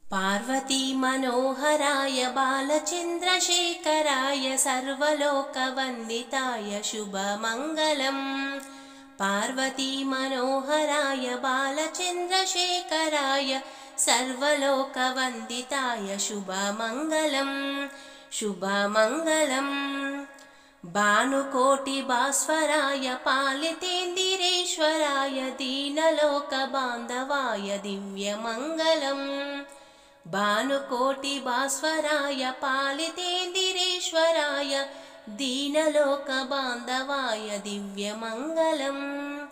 పార్వతీ మనోహరాయ బాలచంద్రశేఖరాయ సర్వలోకవందితాయ శుభమంగళం పార్వతీ మనోహరాయ బాలచంద్రశేఖరాయ సర్వలోకవందితాయ శుభమంగళం శుభమంగళం భానుకోటి భాస్వరాయ పాలితేందిరేశ్వరాయ దీనలోక బాంధవాయ దివ్యమంగళం భానుకోటి భాస్వరాయ పాలితేందిరేశ్వరాయ దీనలోక బాంధవాయ దివ్యమంగళం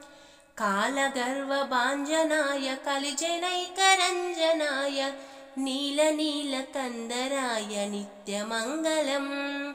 కాలగర్వభాంజనాయ కలిజనైకరంజనాయ నీలనీలకందరాయ నిత్యమంగళం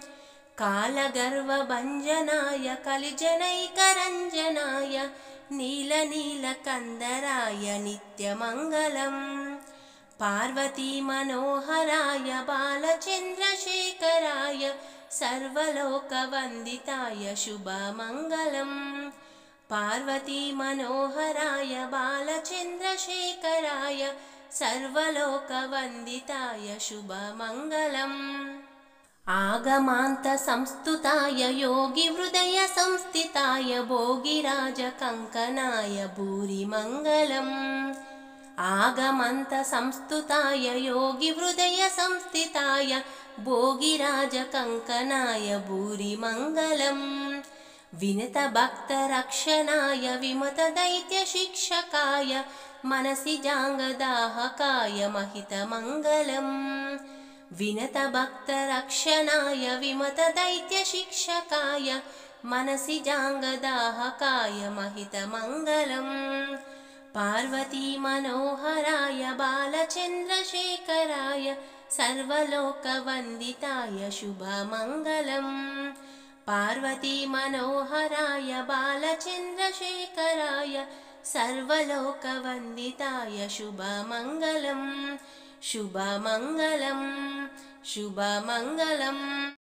కాలగర్వభంజనాయ కలిజనైకరంజనాయ నీలనీలకందరాయ నిత్యమంగళం పార్వతీ మనోహరాయ బాలచంద్రశేఖరాయ సర్వలోకవందితాయ శుభమంగళం పార్వతీ మనోహరాయ బాలచంద్రశేఖరాయ సర్వలోకవందితాయ శుభమంగళం ఆగమాంత సంస్థుతాయ యోగి హృదయ సంస్థితాయ భోగిరాజ కంకనాయ భూరిమంగళం ఆగమంత సంస్థుతాయ యోగి హృదయ సంస్థితాయ భోగిరాజ కంకనాయ భూరిమంగళం వినత భక్త రక్షణాయ విమత దైత్య శిక్షకాయ మనసి జాంగదాహకాయ మహిత మంగళం వినత భక్త రక్షణాయ విమత దైత్య శిక్షకాయ మనసి జాంగదాహకాయ మహిత మంగళం పార్వతీ మనోహరాయ బాలచంద్రశేఖరాయ సర్వలోకవందితాయ శుభమంగళం పార్వతీ మనోహరాయ బాలచంద్రశేఖరాయ సర్వలోకవందితాయ శుభమంగళం శుభమంగళం శుభమంగళం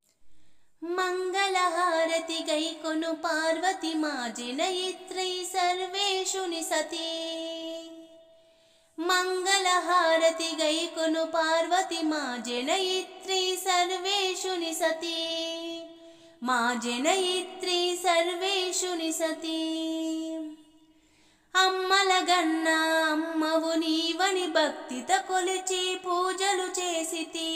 మంగళహారతి గైకొను పార్వతి మా జనయిత్రై సర్వేషు నిసతి మంగళహారతి గైకొను పార్వతి మా జనయిత్రి సర్వేషు నిసతి మా జనయిత్రి సర్వేషు నిసతి అమ్మలగన్న అమ్మవు నీవని భక్తిత కొలిచి పూజలు చేసితి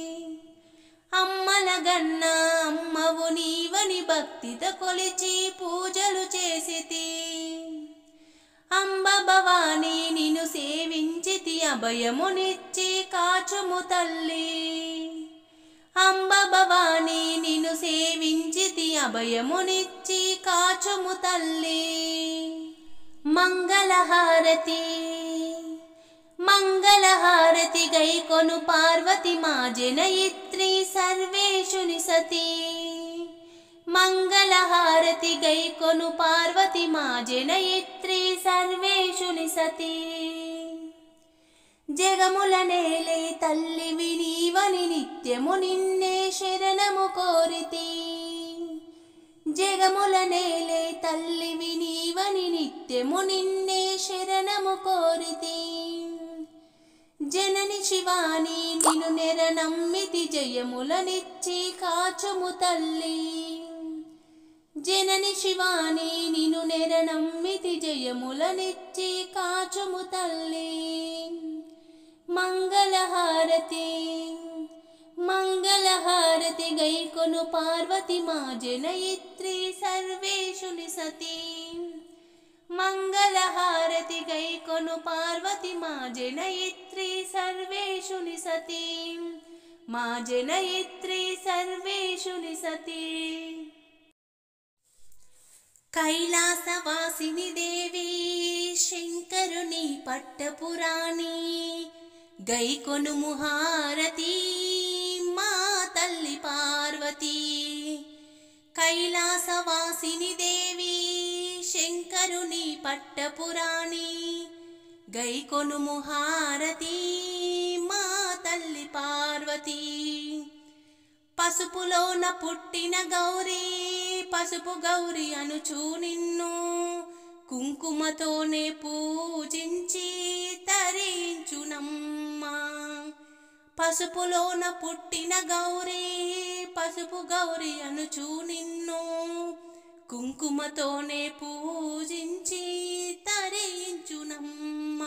అమ్మలగన్న అమ్మవు నీవని భక్తిత కొలిచి పూజలు చేసితి అంబ భవానీ నిన్ను సేవించితి అభయమునిచ్చి కాచుము తల్లి అంబ భవానీ నిన్ను సేవించితి అభయమునిచ్చి కాచుము తల్లి మంగళహారతి మంగళహారతి గైకొను పార్వతి మా జనయిత్రి సర్వేషు నిసతి మంగళహారతి గైకొను పార్వతి మా జనయిత్రి సర్వేషు నిసతి జగముల నేలే తల్లివి నీవని నిత్యము నిన్నే శరణము కోరితి జగముల నేలే తల్లివి నీవని నిత్యము నిన్నే శరణము కోరితి జనని శివాని నిన్ను నెర నమ్మితి జయములనిచ్చి కాచుము తల్లి జనని శివాని నిన్ను నెర నమ్మితి జయములనిచ్చి కాచుము తల్లి మంగళహారతి మంగళహారతి గైకొను పార్వతి మా జనయిత్రి సర్వేషు నిసతి మంగళహారతి గైకొను పార్వతి మా జనయిత్రి సర్వేషు నిసతి మా జనయిత్రి సర్వేషు నిసతి కైలాసవాసిని దేవి శంకరుని పట్టపురాణి గైకొను ముహారతి మా తల్లి పార్వతి కైలాసవాసిని దేవి శంకరుని పట్టపురాణి గైకొను ముహారతి మా తల్లి పార్వతి పసుపులోన పుట్టిన గౌరీ పసుపు గౌరి అనుచూ నిన్ను కుంకుమతోనే పూజించి తరించునమ్మా పసుపులోన పుట్టిన గౌరీ పసుపు గౌరి అనుచూ నిన్ను కుంకుమతోనే పూజించి తరించునమ్మా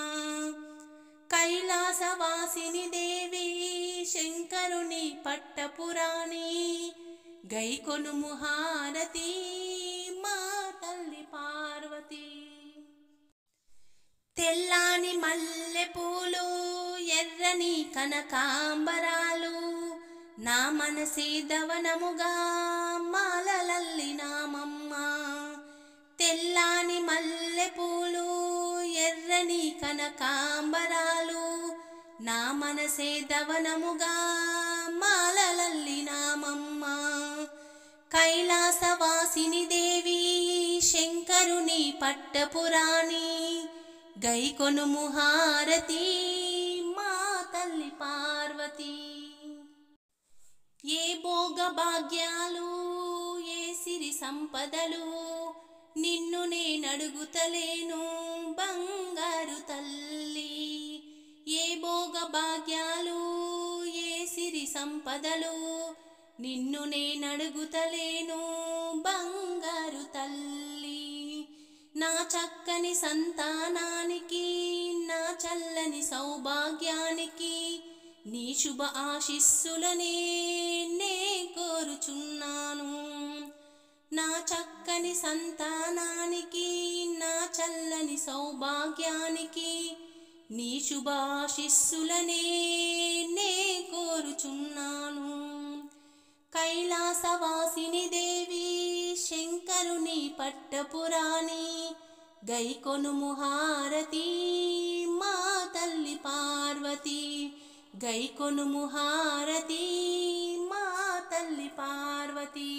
కైలాసవాసిని దేవి శంకరుని పట్టపురాణి గైకొను ముహారతి మా తల్లి పార్వతి తెల్లాని మల్లె పూలు ఎర్రని కనకాంబరాలు నా మనసే దవనముగా మాలలల్లి నామమ్మ తెల్లాని మల్లె పూలు ఎర్రని కనకాంబరాలు నా మనసే దవనముగా మాలలల్లి నామమ్మ కైలాసవాసిని దేవి శంకరుని పట్టపురాణి గైకొను ముహారతి మా తల్లి పార్వతి ఏ భోగ భాగ్యాలు ఏ సిరి సంపదలు నిన్ను నేనడుగుతలేను బంగారు తల్లి ఏ భోగ భాగ్యాలు ఏ సిరి సంపదలు నిన్ను నేనడుగుతలేను బంగారు తల్లి నా చక్కని సంతానానికి నా చల్లని సౌభాగ్యానికి నీ శుభ ఆశిస్సులనే నే కోరుచున్నాను నా చక్కని సంతానానికి నా చల్లని సౌభాగ్యానికి నీ శుభ ఆశిస్సులనే నే కోరుచున్నాను కైలాసవాసిని దేవి శంకరుని పట్టపురాణి గైకొను ముహారతి మా తల్లి పార్వతి గైకొను ముహారతి మా తల్లి పార్వతి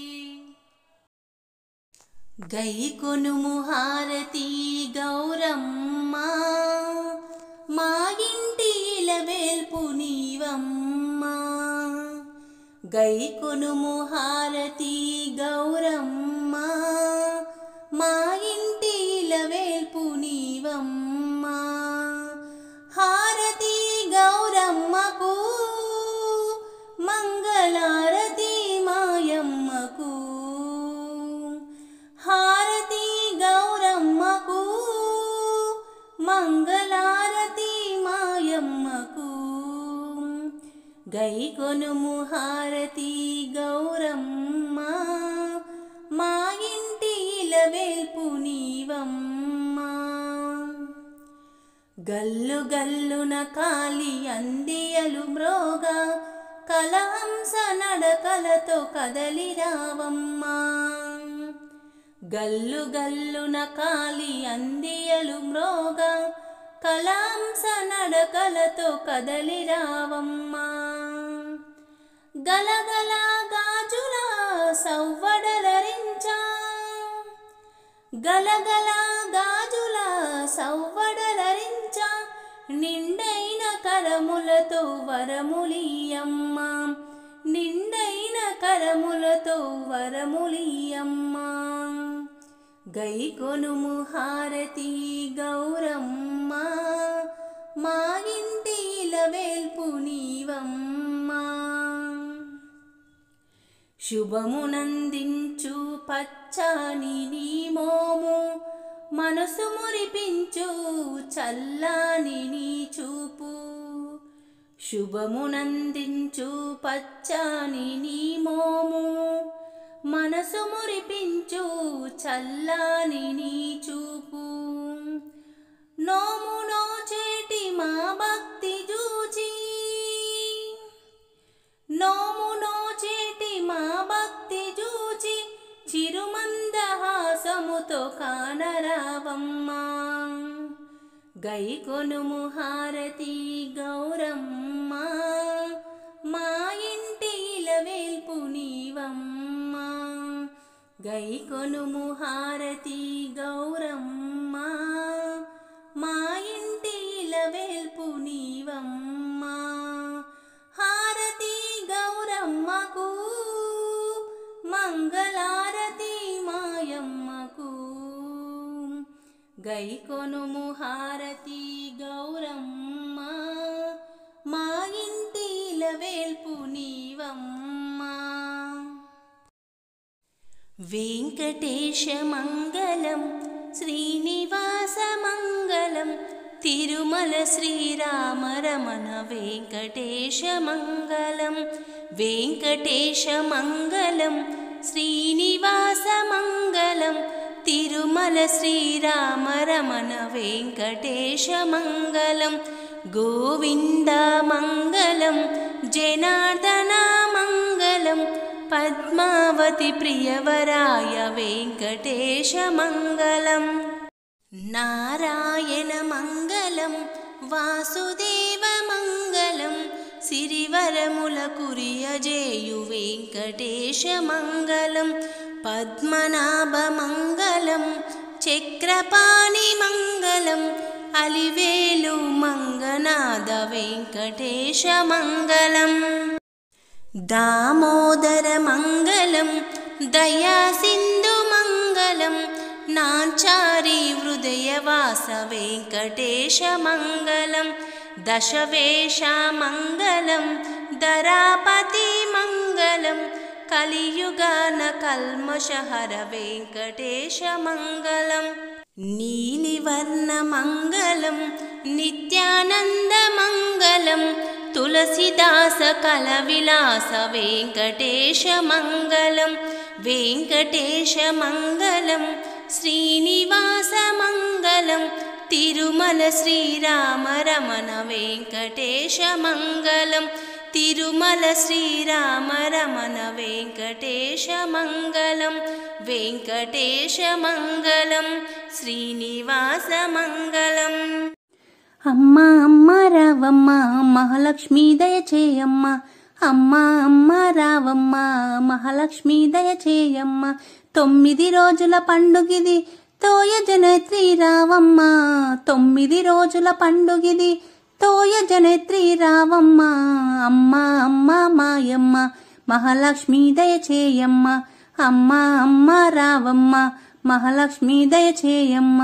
గైకొను ముహారతి గౌరమ్మ మా ఇంటి ఇలవేల్పు నీవమ్మ గైకొను ముహారతి గౌరమ్మ మా ఇంటి ఇలవేల్పు నీవమ్మ హారతి గౌరమ్మకు మంగళారతి మాయమ్మకు హారతి గౌరమ్మకు మంగళారతి మాయమ్మకు గైకొనుము హారతి గౌరమ్మ మా ఇంటి ఇలవేల్పు నీవమ్మా గల్లు గల్లున కాలి అందియలు మ్రోగ కలహంస నడకలతో కదలి రావమ్మా గల్లు గల్లున కాలి అందియలు మ్రోగ కలాంస నడకలతో కదలి రావమ్మా గలగల గాజుల సవ్వడలరించా గలగల గాజుల సవ్వడలరించ నిండైన కరములతో వరములియమ్మ నిండైన కరములతో వరములియమ్మ గైకొనుము హారతి గౌరమ్మ మా ఇంటి ఇలవేల్పు నీవమ్మా శుభమునందించు పచ్చని నీ మోము మనసు మురిపించు చల్లాని నీ చూపు శుభమునందించు పచ్చని నీ మోము మనసు మురిపించు చల్లాని నీ చూపు నోము నోచేటి మా భక్తి జూచి నోము నోచేటి మా భక్తి జూచి చిరుమందహాసముతో కానరావమ్మా గైకొనుము హారతి గౌరమ్మ మా ఇంటి ఇలవేల్పు నీవమ్మా గైకొనుము హారతి గౌరమ్మ మా ఇంటి ఇలవేల్పు నీవమ్మా హారతి గౌరమ్మకు మంగళారతి మాయమ్మకు గైకొనుము హారతి గౌరమ్మ మా ఇంటిల ఇలవేల్పు నీవమ్మా వెంకటేశ మంగళం శ్రీనివాస మంగళం తిరుమల శ్రీరామ రమణ వెంకటేశ మంగళం వెంకటేశ మంగళం శ్రీనివాస మంగళం తిరుమల శ్రీరామ రమణ వెంకటేశ మంగళం గోవింద మంగళం జనార్దన మంగళం పద్మావతి ప్రియవరాయ వెంకటేశ మంగళం నారాయణ మంగళం వాసుదేవ మంగళం సిరివరముల కురియజేయు వెంకటేశ మంగళం పద్మనాభ మంగళం చక్రపాణి మంగళం అలివేలు మంగనాద వెంకటేశ మంగళం దామోదర మంగళం దయా సింధు మంగళం నాచారి హృదయవాస వెంకటేశ మంగళం దశవేష మంగళం దరాపతి మంగళం కలియుగాన కల్మషహర వెంకటేశ మంగళం నీలివర్ణ మంగళం నిత్యానంద మంగళం తులసిదాస కల విలాస వెంకటేశ మంగళం వెంకటేశ మంగళం శ్రీనివాస మంగళం తిరుమల శ్రీరామ రమణ వెంకటేశ మంగళం తిరుమల శ్రీరామ రమణ వెంకటేశ మంగళం వెంకటేశ మంగళం శ్రీనివాస మంగళం అమ్మ అమ్మ రావమ్మ మహాలక్ష్మి దయచేయమ్మ అమ్మ అమ్మ రావమ్మ మహాలక్ష్మి దయచేయమ్మ తొమ్మిది రోజుల పండుగిది తోయ జనత్రి రావమ్మ తొమ్మిది రోజుల పండుగిది తోయ జనత్రి రావమ్మ అమ్మ అమ్మ మాయమ్మ మహాలక్ష్మి దయచేయమ్మ అమ్మ అమ్మ రావమ్మ మహాలక్ష్మి దయచేయమ్మ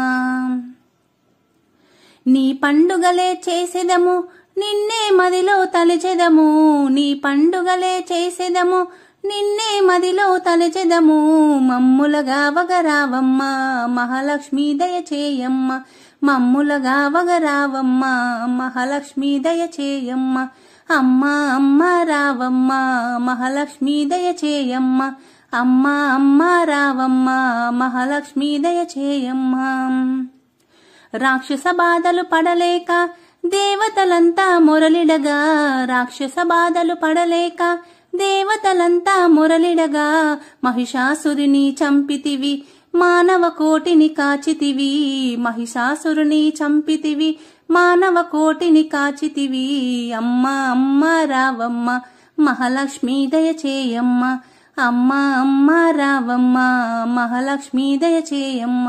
నీ పండుగలే చేసెదము నిన్నే మదిలో తలచెదము నీ పండుగలే చేసెదము నిన్నే మదిలో తలచెదము మమ్ములగా వగరావమ్మ మహాలక్ష్మి దయచేయమ్మ మమ్ములగా వగరావమ్మ మహాలక్ష్మి దయచేయమ్మ అమ్మ అమ్మ రావమ్మ మహాలక్ష్మి దయచేయమ్మ అమ్మ అమ్మ రావమ్మ మహాలక్ష్మి దయచేయమ్మ రాక్షస బాధలు పడలేక దేవతలంతా మురళిడగా రాక్షస బాధలు పడలేక దేవతలంతా మురళిడగా మహిషాసురిని చంపితివి మానవ కోటిని కాచితివి మహిషాసురుని చంపితివి మానవ కోటిని కాచితివి అమ్మ అమ్మ రావమ్మ మహాలక్ష్మి దయచేయమ్మ అమ్మ అమ్మ రావమ్మ మహాలక్ష్మి దయచేయమ్మ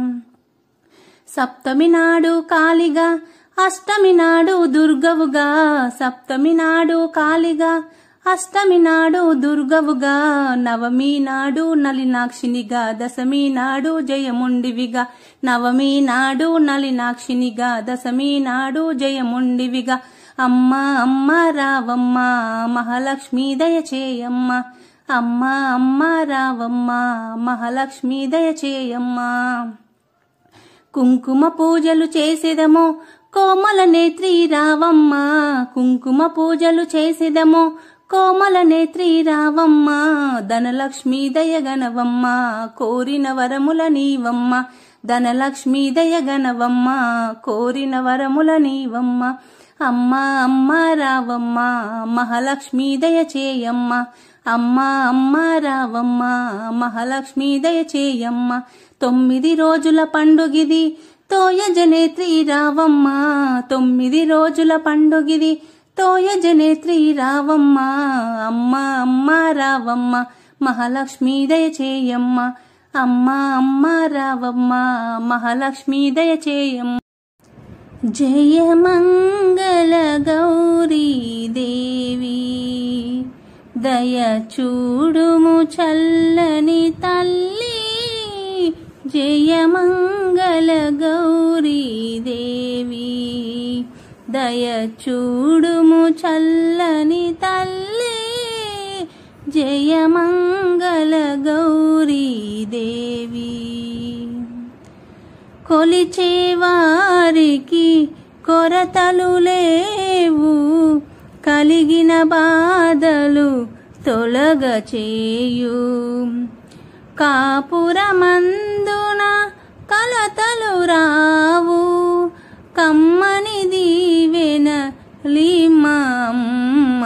సప్తమి నాడు కాలిగా అష్టమి నాడు దుర్గవుగా సప్తమి నాడు కాలిగా అష్టమి నాడు దుర్గవుగా నవమి నాడు నలినాక్షినిగా దశమి నాడు జయముండివిగా నవమి నాడు నలినాక్షినిగా దశమి నాడు జయముండివిగా అమ్మ అమ్మ రావమ్మ మహాలక్ష్మి దయచేయమ్మ అమ్మ అమ్మ రావమ్మ మహాలక్ష్మి దయచేయమ్మ కుంకుమ పూజలు చేసేదము కోమల నేత్రి రావమ్మ కుంకుమ పూజలు చేసేదము కోమల నేత్రి రావమ్మ ధనలక్ష్మి దయగనవమ్మ కోరిన వరముల నీవమ్మ ధనలక్ష్మి దయగనవమ్మ కోరిన వరముల నీవమ్మ అమ్మ అమ్మ రావమ్మ మహాలక్ష్మి దయచేయమ్మ అమ్మ అమ్మ రావమ్మ మహాలక్ష్మి దయచేయమ్మ తొమ్మిది రోజుల పండుగిది తోయ జనేత్రి రావమ్మ తొమ్మిది రోజుల పండుగిది తోయ జనేత్రి రావమ్మ అమ్మ అమ్మ రావమ్మ మహాలక్ష్మి దయచేయమ్మ అమ్మ అమ్మ రావమ్మ మహాలక్ష్మి దయచేయమ్మ జయ మంగళ గౌరీ దేవి దయ చూడుము చల్లని తల్లి జయ మంగళ గౌరీ దేవి దయ చూడుము చల్లని తల్లి కొలిచేవారికి కొరతలు లేవు కలిగిన బాధలు తొలగ చేయు కాపురమందున కలతలు రావు కమ్మని దీవెన లిమమ్మ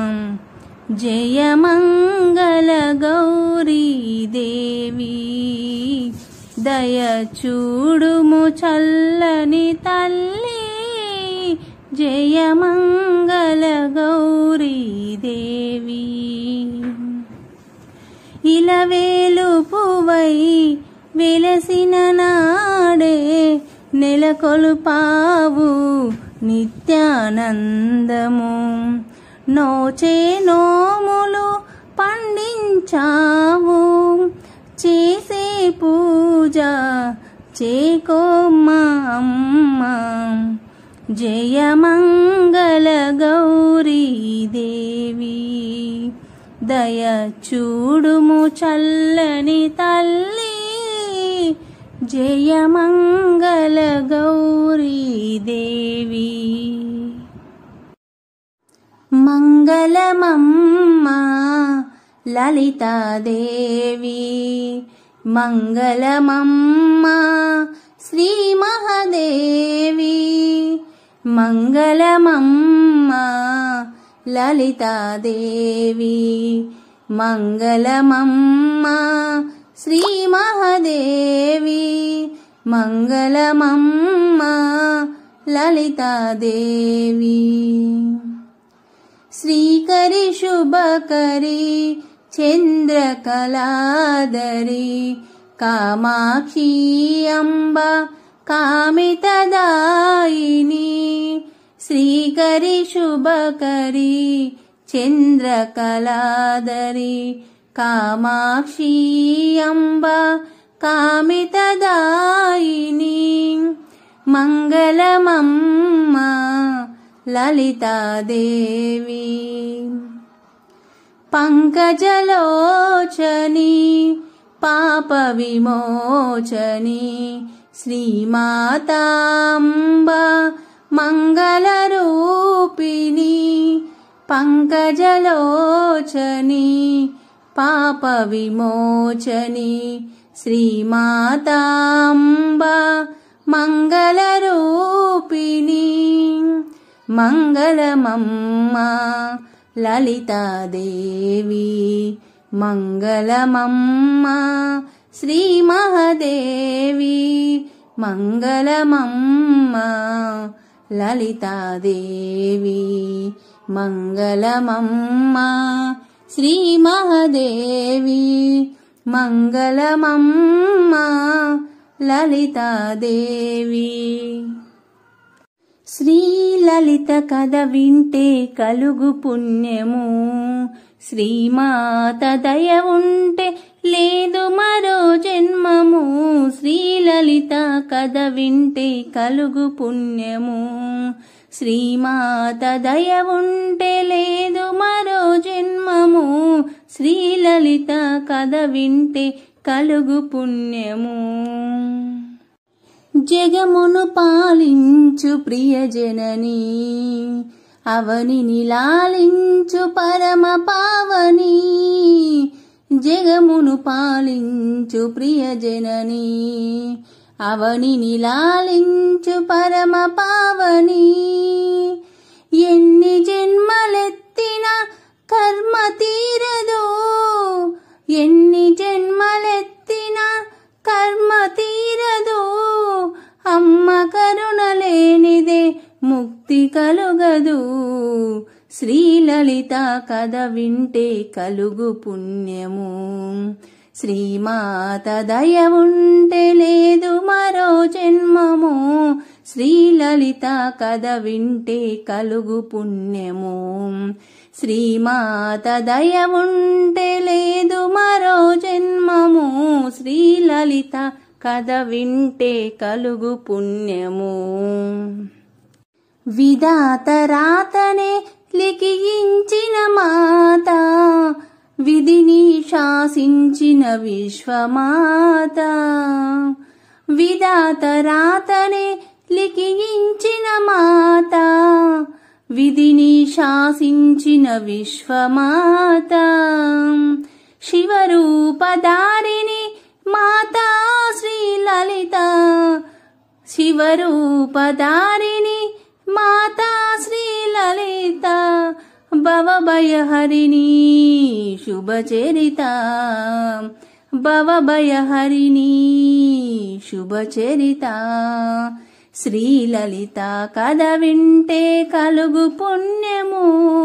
జయమంగళ గౌరీ దేవి దయ చూడుము చల్లని తల్లి జయమంగళ గౌరీ దేవి ఇలవేలు పువై వెలసిన నాడే నెలకొలుపావు నిత్యానందము నోచే నోములు పండించావు చేసే పూజ చేకోమ్మా అమ్మ జయమంగళ గౌరీ దేవి దయ చూడుము చల్లని తల్లి జయమంగళ గౌరీ దేవి మంగళమమ్మ లలితాదేవి మంగళమమ్మ శ్రీ మహాదేవి మంగళమమ్మ లలితాదేవి మంగళమమ్మ శ్రీ మహాదేవి మంగళమమ్మ లలితాదేవి శ్రీకరి శుభకరి చంద్రకళాదరి కామాక్షి అంబ కామితదాయిని శ్రీకరి శుభకరి చంద్రకళాదరి కామాక్షి అంబ కామితదాయిని మంగళమమ్మ లలితాదేవి పంకజలోచని పాప విమోచని శ్రీమాతాంబ మంగళరూపిణి పంకజలోచని పాప విమోచని శ్రీమాతాంబ మంగళరూపిణి మంగళమమ్మ లలితాదేవి మంగళమమ్మ శ్రీ మహాదేవి మంగళమమ్మ లలితాదేవి మంగళమమ్మ శ్రీ మహాదేవి మంగళమమ్మ లలితాదేవి శ్రీలలిత కథ వింటే కలుగు పుణ్యము శ్రీమాత దయ ఉంటే లేదు మరో జన్మము శ్రీలలిత కథ వింటే కలుగు పుణ్యము శ్రీమాత దయ ఉంటే లేదు మరో జన్మము శ్రీలలిత కథ వింటే కలుగు పుణ్యము జగమును పాలించు ప్రియజనని అవనిని లాలించు పరమ పావని జగమును పాలించు ప్రియజనని అవనిని లాలించు పరమ పావని ఎన్ని జన్మలెత్తిన కర్మ తీరదు ఎన్ని జన్మలెత్తిన కర్మ తీరదు అమ్మ కరుణ లేనిదే ముక్తి కలుగదు శ్రీలలిత కథ వింటే కలుగు పుణ్యము శ్రీమాత దయ ఉంటే లేదు మరో జన్మము శ్రీలలిత కథ వింటే కలుగు పుణ్యము శ్రీమాత దయ ఉంటే లేదు మరో జన్మము శ్రీలలిత కథ వింటే కలుగు పుణ్యము విధాత రాతనే లిఖించిన మాత విధిని శాసించిన విశ్వమాత విధాత రాతనే లిఖించిన మాత విధిని శాసించిన విశ్వమాత శివరూపధారిణి మాతా శ్రీ లలిత శివరూపధారిణి మాతా శ్రీ లలిత భవభయహరిణి శుభచరిత భవభయహరిణి శుభచరిత శ్రీలలిత కథ వింటే కలుగు పుణ్యము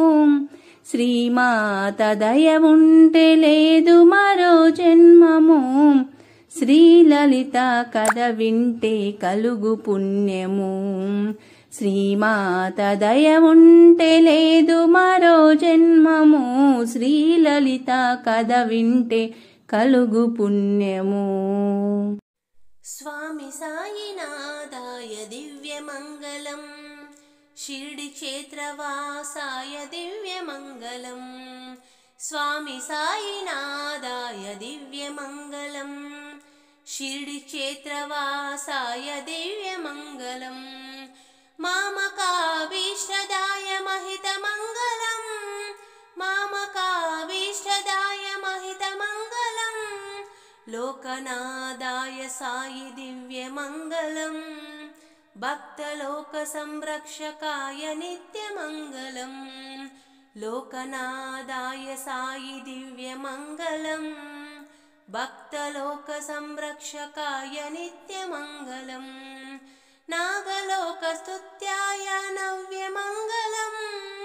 శ్రీమాత దయ ఉంటే లేదు మరో జన్మము శ్రీలలిత కథ వింటే కలుగు పుణ్యము శ్రీమాత దయ ఉంటే లేదు మరో జన్మము శ్రీలలిత కథ వింటే కలుగు పుణ్యము స్వామి సాయినాథాయ దివ్యమంగళం షిర్డి క్షేత్రవాసాయ దివ్యమంగళం స్వామి సాయినాథాయ దివ్యమంగళం షిర్డి క్షేత్రవాసాయ దివ్యమంగళం మామకాభీష్టదాయ మహితమంగళం మామకాభీష్టదాయ మహితమంగళం లోకనాదాయ సాయి దివ్యమంగళం భక్తలోక సంరక్షకాయ నిత్యమంగళం లోకనాదాయ సాయి దివ్యమంగళం భక్తలోక సంరక్షకాయ నిత్యమంగళం నాగలోకస్తుత్యాయ నవ్యమంగళం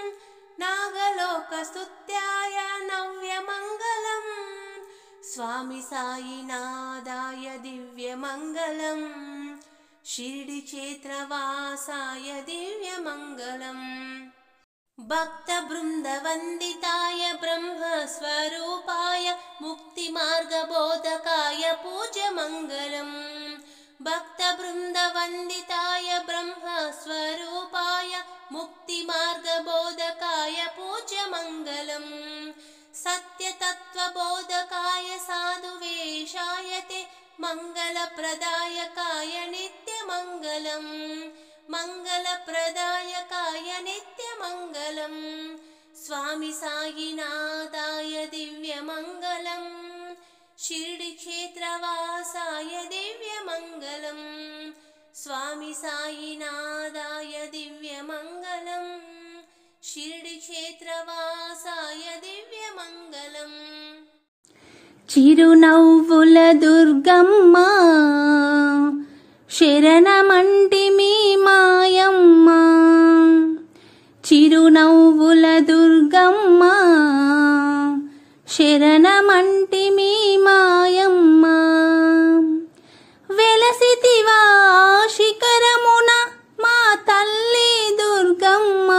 నాగలోకస్తుత్యాయ నవ్యమంగళం స్వామి సాయినాథాయ దివ్యమంగళం షిరిడి క్షేత్రవాసాయ దివ్యమంగళం భక్త బృందవందితాయ బ్రహ్మస్వరూపాయ ముక్తి మార్గబోధకాయ పూజమంగళం భక్త బృందవందితాయ బ్రహ్మస్వరూపాయ ముక్తి మార్గబోధకాయ పూజమంగళం సత్యతత్వబోధకాయ సాధువేషాయ తే మంగళప్రదాయకాయ నిత్యమంగళం మంగళప్రదాయకాయ నిత్యమంగళం స్వామి సాయినాథాయ దివ్యమంగళం షిర్డి క్షేత్రవాసాయ దివ్యమంగళం స్వామి సాయినాథాయ దివ్యమంగళం షిర్డి క్షేత్రవాసాయ దివ్యమంగళం చిరునవ్వుల దుర్గమ్మ శరణమంటి మీ మాయమ్మ చిరునవ్వుల దుర్గమ్మ శరణమంటి మీ మాయమ్మ వెలసితివా శిఖరమున మా తల్లి దుర్గమ్మ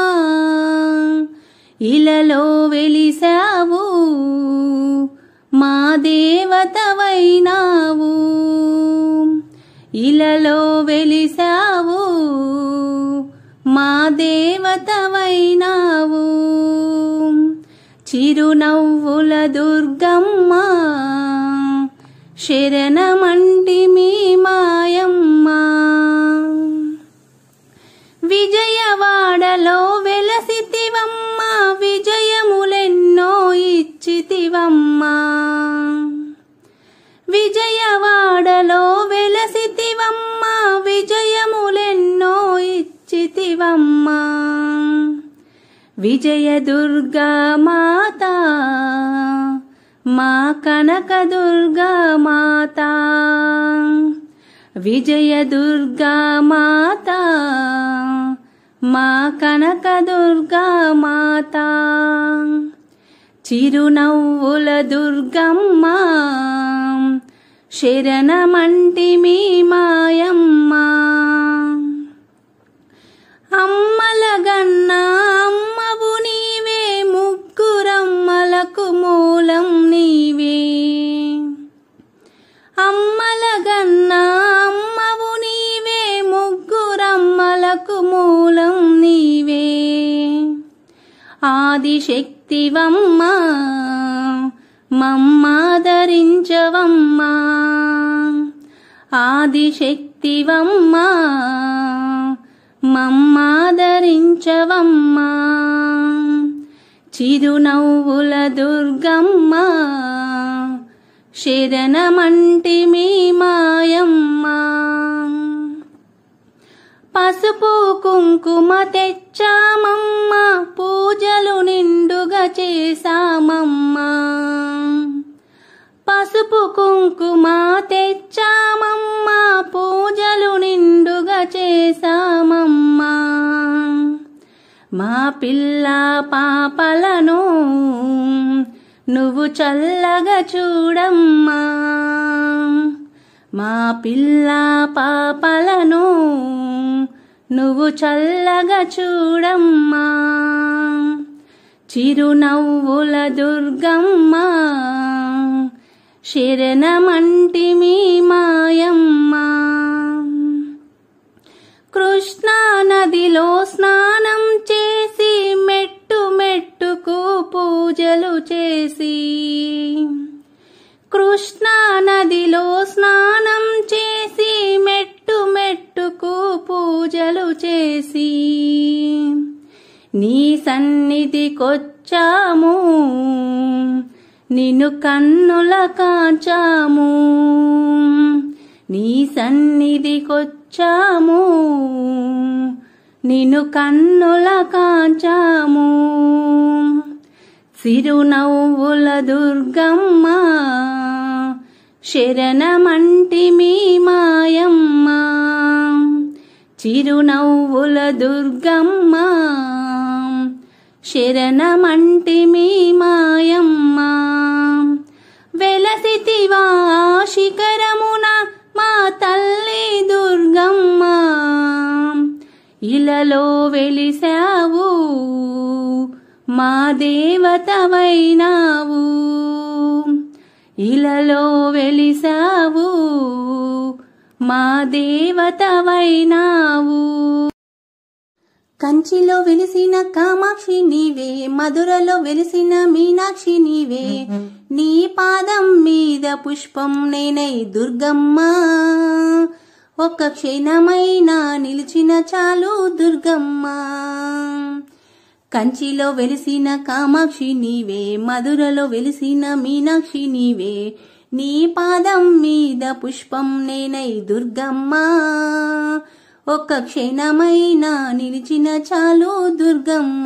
ఇలలో వెలిసావు మా దేవతవైనావు ఇలలో వెలిసావు మా దేవతవైనావు చిరునవ్వుల దుర్గమ్మ శరణమంటి మీ మాయమ్మ విజయవాడలో వెలసితివమ్మ విజయములెన్నో ఇచ్చితివమ్మ విజయవాడలో వెలసితివమ్మ విజయములెన్నో ఇచ్చితివమ్మ విజయ దుర్గా మాత మా కనక దుర్గా మాత విజయ దుర్గా మాత మా కనక దుర్గా మాత చిరునవ్వుల దుర్గమ్మ శరణమంటి మీ మాయమ్మ అమ్మల గన్న అమ్మవు నీవే ముగ్గురమ్మలకు మూలం నీవే అమ్మల గన్న అమ్మవు నీవే ముగ్గురమ్మలకు మూలం నీవే ఆదిశక్తివమ్మ మమ్మాదరించవమ్మా ఆదిశక్తివమ్మా మమ్మాదరించవమ్మా చిరునవ్వుల దుర్గమ్మ శరణమంటి మీ మాయమ్మ పసుపు కుంకుమ తెచ్చామమ్మ పూజలు నిండుగా చేశామమ్మా పసుపు కుంకుమ తెచ్చామమ్మా పూజలు నిండుగా చేశామమ్మా మా పిల్ల పాపలను నువ్వు చల్లగా చూడమ్మా మా పిల్ల పాపలను నువ్వు చల్లగా చూడమ్మా చిరునవ్వుల దుర్గమ్మ శరణమంటి మీ మాయమ్మ కృష్ణా నదిలో స్నానం చేసి మెట్టు మెట్టుకు పూజలు చేసి కృష్ణా నదిలో స్నానం చేసి మెట్టు మెట్టుకు పూజలు చేసి నీ సన్నిధికొచ్చాము నిన్ను కన్నుల కాచాము నీ సన్నిధికొచ్చాము నిన్ను కన్నుల కాచాము సిరునవ్వుల దుర్గమ్మ శరణమంటి మీ మాయమ్మ చిరునవ్వుల దుర్గమ్మ శరణమంటి మీ మాయమ్మ వెలసితివా శిఖరమున మా తల్లి దుర్గమ్మ ఇలలో వెలిసావు మా దేవతవైనావు ఇలలో వెలిసావు మా దేవతవైనావు కంచిలో వెలిసిన కామాక్షి నీవే మధురలో వెలిసిన మీనాక్షి నీవే నీ పాదం మీద పుష్పం నేనై దుర్గమ్మ ఒక్క క్షణమైనా నిలిచిన చాలు దుర్గమ్మ కంచిలో వెలిసిన కామాక్షి నీవే మధురలో వెలిసిన మీనాక్షి నీవే నీ పాదం మీద పుష్పం నేనై దుర్గమ్మ ఒక్క క్షణమైనా నిలిచిన చాలు దుర్గమ్మ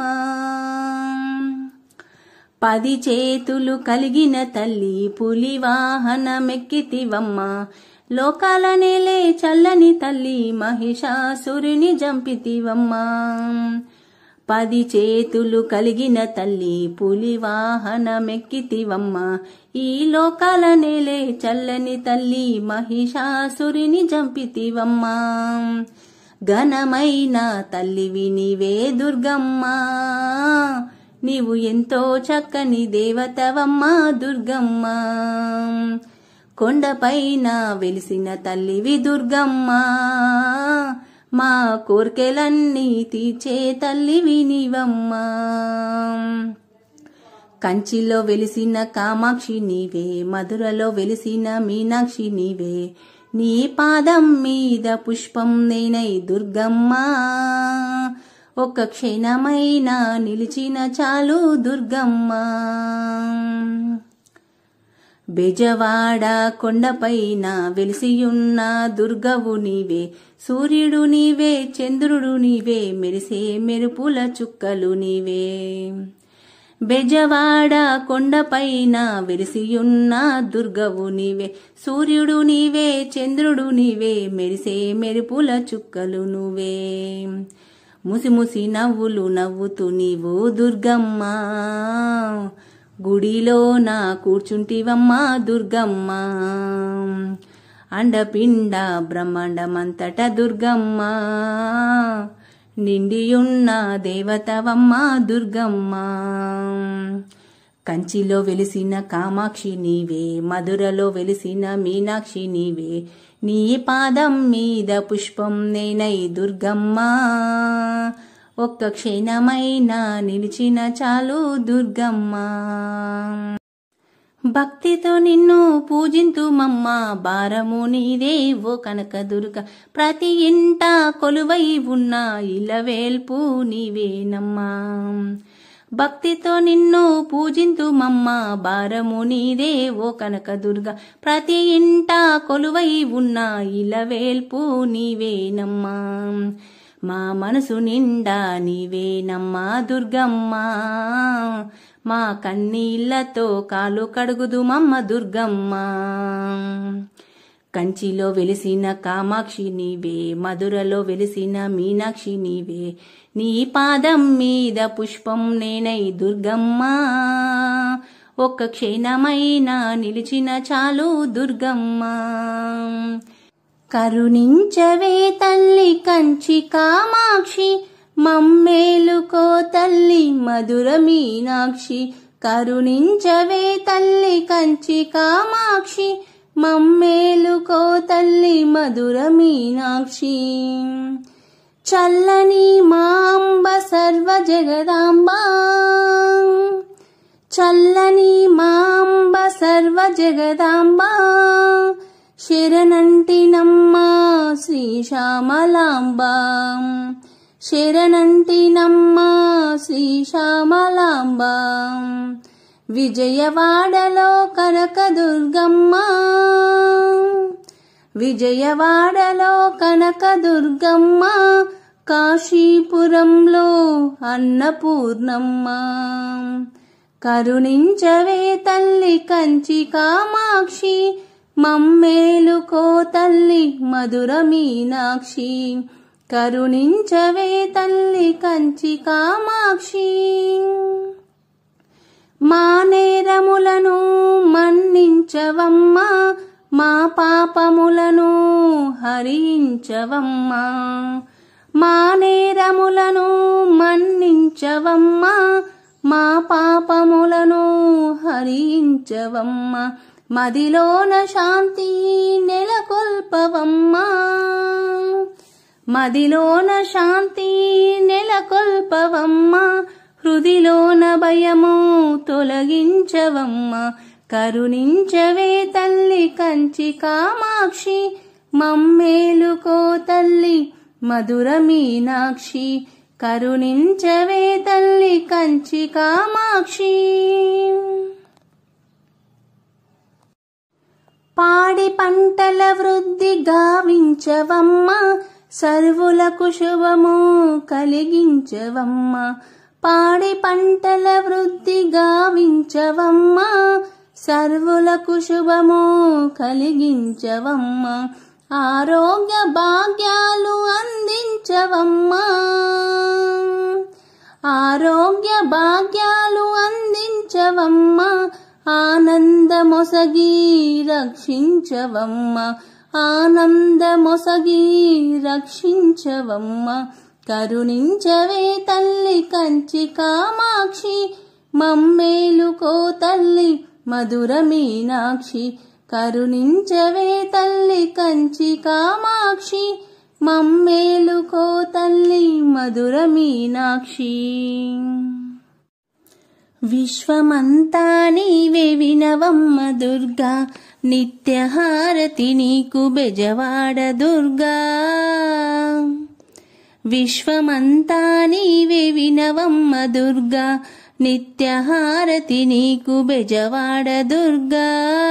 పది చేతులు కలిగిన తల్లి పులి వాహనమెక్కితివమ్మ లోకాల నేలే చల్లని తల్లి మహిషాసురుని జంపితివమ్మ పది చేతులు కలిగిన తల్లి పులి వాహనమెక్కితివమ్మ ఈ లోకాల నేలే చల్లని తల్లి మహిషాసురిని జంపితివమ్మ ఘనమైన తల్లివి నీవే దుర్గమ్మ నీవు ఎంతో చక్కని దేవతవమ్మ దుర్గమ్మ కొండపైన వెలిసిన తల్లివి దుర్గమ్మ మా కోర్కెలన్నీ తీర్చే తల్లివి నీవమ్మా కంచిలో వెలిసిన కామాక్షి నీవే మధురలో వెలిసిన మీనాక్షి నీవే నీ పాదం మీద పుష్పం నేనై దుర్గమ్మ ఒక్క క్షణమైనా నిలిచిన చాలు దుర్గమ్మ బెజవాడ కొండపైన వెలిసియున్న దుర్గవు నీవే సూర్యుడు నీవే చంద్రుడు నీవే మెరిసే మెరుపుల చుక్కలు నీవే బెజవాడ కొండపైన వెలిసియున్న దుర్గవు నీవే సూర్యుడు నీవే చంద్రుడు నీవే మెరిసే మెరుపుల చుక్కలు నువ్వే ముసి ముసి నవ్వులు నవ్వుతూ నీవు దుర్గమ్మ గుడిలో నా కూర్చుంటివమ్మా దుర్గమ్మ అండపిండ బ్రహ్మాండమంతట దుర్గమ్మ నిండియున్న దేవతవమ్మ దుర్గమ్మ కంచిలో వెలిసిన కామాక్షి నీవే మధురలో వెలిసిన మీనాక్షి నీవే నీ పాదం మీద పుష్పం నేనై దుర్గమ్మ ఒక్క క్షణమైనా నిలిచిన చాలు దుర్గమ్మ భక్తితో నిన్ను పూజింతుమమ్మ భారము నీదే ఓ కనకదుర్గ ప్రతి ఇంట కొలువై ఉన్న ఇలవేల్పు నీవేనమ్మా భక్తితో నిన్ను పూజింతుమమ్మ భారము నీదే ఓ కనకదుర్గ ప్రతి ఇంట కొలువై ఉన్న ఇలవేల్పు నీవేనమ్మా మా మనసు నిండా నీవేనమ్మా దుర్గమ్మ మా కన్నీళ్లతో కాలు కడుగుదుమమ్మ దుర్గమ్మ కంచిలో వెలిసిన కామాక్షి నీవే మధురలో వెలిసిన మీనాక్షి నీవే నీ పాదం మీద పుష్పం నేనై దుర్గమ్మ ఒక్క క్షణమైనా నిలిచిన చాలు దుర్గమ్మ కరుణించవే తల్లి కంచి కామాక్షి మమ్మేలుకో తల్లి మధుర మీనాక్షి కరుణించవే తల్లి కంచి కామాక్షి మమ్మేలుకో తల్లి మధుర మీనాక్షి చల్లని మాంబ సర్వ జగదాంబ చల్లని మాంబ సర్వ జగదాంబ శరణంటినమ్మా శ్రీ శ్యామలాంబ శరణంటినమ్మా శ్రీ శ్యామలాంబ విజయవాడలో కనకదుర్గమ్మ విజయవాడలో కనకదుర్గమ్మ కాశీపురంలో అన్నపూర్ణమ్మ కరుణించవే తల్లి కంచి కామాక్షి మమ్మేలుకో తల్లి మధుర మీనాక్షి కరుణించవే తల్లి కంచి కామాక్షి మా నేరములను మన్నించవమ్మా మా పాపములను హరించవమ్మా మా నేరములను మన్నించవమ్మా మా పాపములను హరించవమ్మా మదిలోన శాంతి నెలకొల్పవమ్మా మదిలోన శాంతి నెలకొల్పవమ్మా హృదిలోన భయము తొలగించవమ్మా కరుణించవే తల్లి కంచి కామాక్షి మమ్మేలుకో తల్లి మధుర మీనాక్షి కరుణించవే తల్లి కంచి కామాక్షి పాడి పంటల వృద్ధి గావించవమ్మ సర్వులకు శుభము కలిగించవమ్మ పాడి పంటల వృద్ధి గావించవమ్మ సర్వులకు శుభము కలిగించవమ్మ ఆరోగ్య భాగ్యాలు అందించవమ్మా ఆరోగ్య భాగ్యాలు అందించవమ్మా ఆనందమొసగి రక్షించవమ్మ ఆనందమొసగి రక్షించవమ్మ కరుణించవే తల్లి కంచి కామాక్షి మమ్మేలుకో తల్లి మధుర మీనాక్షి కరుణించవే తల్లి కంచి కామాక్షి మమ్మేలుకో తల్లి మధుర మీనాక్షి విశ్వమంతా నీవే వినవమ్మ దుర్గా నిత్యహారతి నీకు బెజవాడ దుర్గా విశ్వమంతా నీవే వినవమ్మ దుర్గా నిత్యహారతి నీకు బెజవాడ దుర్గా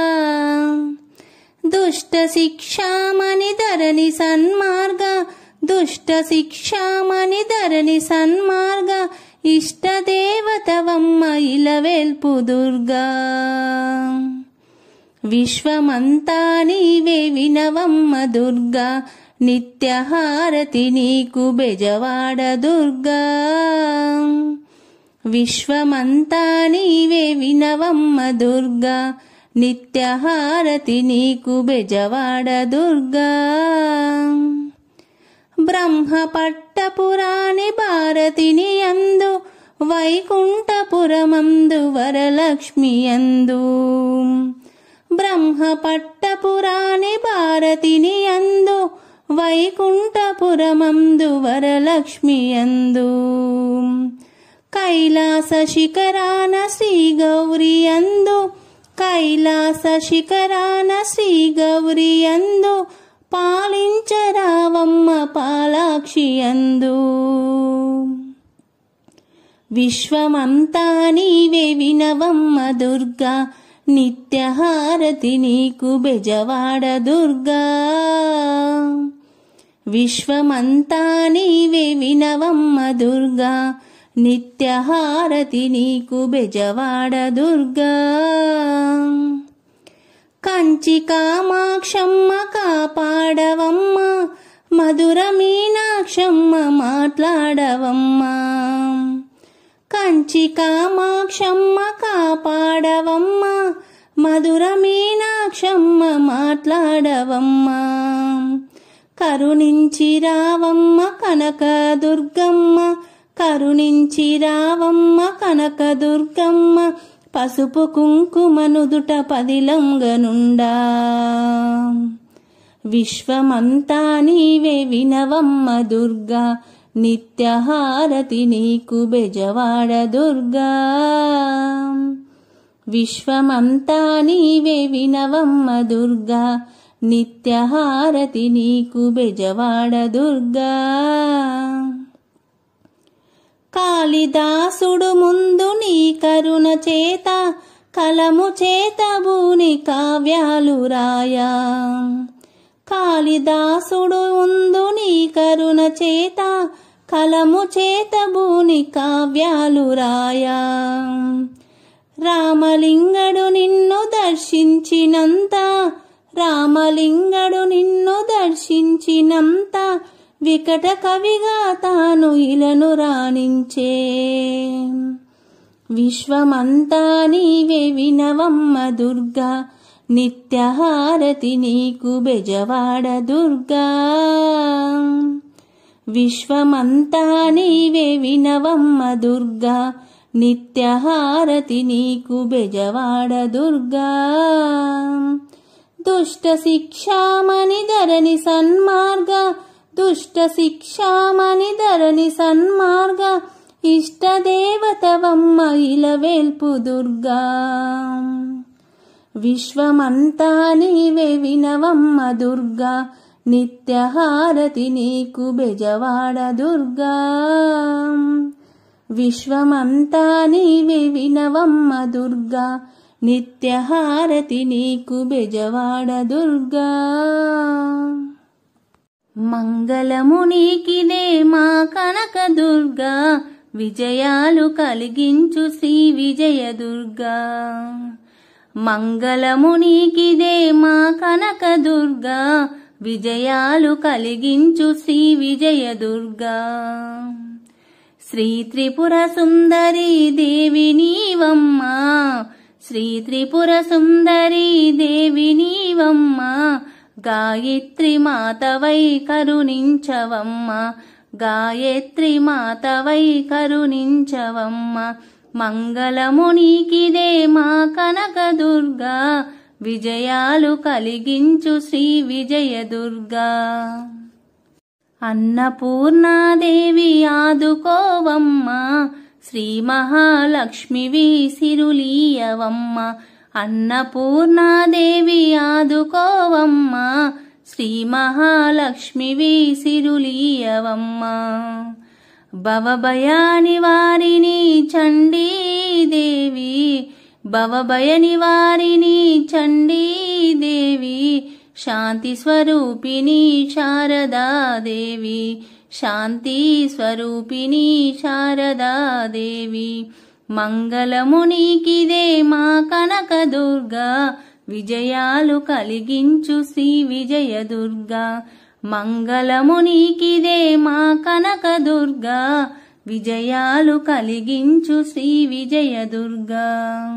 దుష్ట శిక్షామణి ధరణి సన్మార్గ దుష్ట శిక్షామణి ధరణి సన్మార్గ ఇష్టదేవతవమ్మ ఇలవెల్పు దుర్గా విశ్వమంతా నీవే వినవమ్మ దుర్గా నిత్యహారతి నీకు బెజవాడ దుర్గా విశ్వమంతా నీవే వినవమ్మ దుర్గా నిత్యహారతి నీకు బెజవాడ దుర్గా బ్రహ్మ పట్టపురాణి భారతిని అందు వైకుంఠపురమందు వరలక్ష్మి అందు బ్రహ్మ పట్టపురాణి భారతిని అందు వైకుంఠపురమందు వరలక్ష్మి అందు కైలాస శిఖరాన శ్రీ గౌరి అందు కైలాస శిఖరాన శ్రీ గౌరి అందు పాలించరావమ్మ పాలాక్షి అందు విశ్వమంతా నీవే వినవమ్మ దుర్గా నిత్యహారతి నీకు బెజవాడ దుర్గా విశ్వమంతా నీవే వినవమ్మ దుర్గా నిత్యహారతి నీకు బెజవాడ దుర్గా కంచి కామాక్షమ్మ కాపాడవమ్మ మధుర మీనాక్షమ్మ మాట్లాడవమ్మ కంచి కామాక్షమ్మ కాపాడవమ్మ మధుర మీనాక్షమ్మ మాట్లాడవమ్మ కరుణించి రావమ్మ కనక దుర్గమ్మ కరుణించి రావమ్మ కనక దుర్గమ్మ పసుపు కుంకుమ నుదుట పదిలంగనుండా విశ్వమంతా నీవే వినవమ్మ దుర్గా నిత్యహారతి నీకు బెజవాడ దుర్గా విశ్వమంతా నీవే వినవమ్మ దుర్గా నిత్యహారతి నీకు బెజవాడ దుర్గా కాళిదాసుడు ముందు నీ కరుణ చేత కలము చేత భూని కావ్యాలు రాయా కాళిదాసుడు ముందు నీ కరుణ చేత కలము చేత భూని కావ్యాలు రాయా రామలింగడు నిన్ను దర్శించినంత రామలింగడు నిన్ను దర్శించినంత వికట కవిగా తాను ఇలను రాణించే విశ్వమంతా నీవే వినవమ్మ దుర్గా నిత్యహారతి నీకు బెజవాడ దుర్గా విశ్వమంతా నీవే వినవమ్మ దుర్గా నిత్యహారతి నీకు బెజవాడ దుర్గా దుష్ట శిక్షామణి ధరణి సన్మార్గ దుష్ట శిక్షామణి ధరణి సన్మార్గ ఇష్టదేవతవమ్మ ఇలవేల్పు దుర్గా విశ్వమంతా నీవే వినవమ్మ దుర్గా నిత్యహారతి నీకు బెజవాడ దుర్గా విశ్వమంతా నీవే వినవమ్మ దుర్గా నిత్యహారతి నీకు బెజవాడ దుర్గా మంగళము నీకిదే మా కనక దుర్గా విజయాలు కలిగించు శ్రీ విజయ దుర్గా మంగళము నీకిదే మా కనక దుర్గా విజయాలు కలిగించు శ్రీ విజయ దుర్గా శ్రీ త్రిపుర సుందరి దేవి నీవమ్మ శ్రీ త్రిపుర సుందరి దేవి నీవమ్మ గాయత్రి మాతవై కరుణించవమ్మ గాయత్రి మాతవై కరుణించవమ్మ మంగళము నీకిదే మా కనక దుర్గా విజయాలు కలిగించు శ్రీ విజయ దుర్గా అన్నపూర్ణాదేవి ఆదుకోవమ్మ శ్రీ మహాలక్ష్మివి సిరులీయవమ్మ అన్నపూర్ణాదేవి ఆదుకోవమ్మ శ్రీ మహాలక్ష్మివి సిరులీయవమ్మ భవభయాని వారిని చండీదేవి భవభయని వారిని చండీదేవి శాంతి స్వరూపిణి శారదాదేవి శాంతి స్వరూపిణి శారదాదేవి మంగళము నీకిదే మా కనక దుర్గా విజయాలు కలిగించు శ్రీ విజయ దుర్గా మంగళము నీకిదే మా కనక దుర్గా విజయాలు కలిగించు శ్రీ విజయ దుర్గా